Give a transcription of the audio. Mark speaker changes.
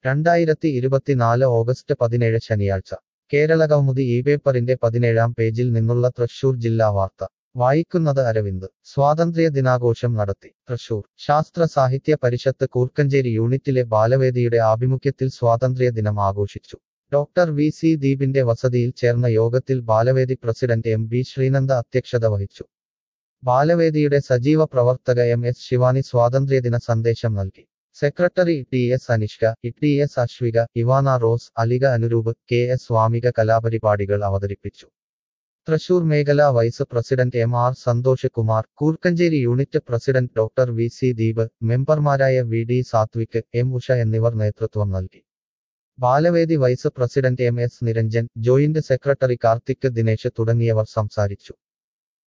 Speaker 1: രണ്ടായിരത്തി ഇരുപത്തിനാല് ഓഗസ്റ്റ് പതിനേഴ് ശനിയാഴ്ച കേരളകൗമുദി ഈ പേപ്പറിന്റെ പതിനേഴാം പേജിൽ നിന്നുള്ള തൃശൂർ ജില്ലാ വാർത്ത വായിക്കുന്നത് അരവിന്ദ് സ്വാതന്ത്ര്യ ദിനാഘോഷം നടത്തി തൃശൂർ ശാസ്ത്ര സാഹിത്യ പരിഷത്ത് കൂർക്കഞ്ചേരി യൂണിറ്റിലെ ബാലവേദിയുടെ ആഭിമുഖ്യത്തിൽ സ്വാതന്ത്ര്യ ദിനം ആഘോഷിച്ചു ഡോക്ടർ വി സി ദീപിന്റെ വസതിയിൽ ചേർന്ന യോഗത്തിൽ Balavedi president M B Sreenanda അധ്യക്ഷത വഹിച്ചു ബാലവേദിയുടെ സജീവ പ്രവർത്തക എം എസ് ശിവാനി സ്വാതന്ത്ര്യദിന സന്ദേശം നൽകി secretary T S Anishka T S Ashwika Ivana Rose Alika Anuroop K S Swamika കലാപരിപാടികൾ അവതരിപ്പിച്ചു തൃശൂർ മേഖലാ vice president M R Santhosh Kumar Koorkkenchery unit president doctor V C Deep മെമ്പർമാരായ V D Sathvik M Usha എന്നിവർ നേതൃത്വം നൽകി Balavedi vice president M S Niranjan joint secretary Karthik Dinesh തുടങ്ങിയവർ സംസാരിച്ചു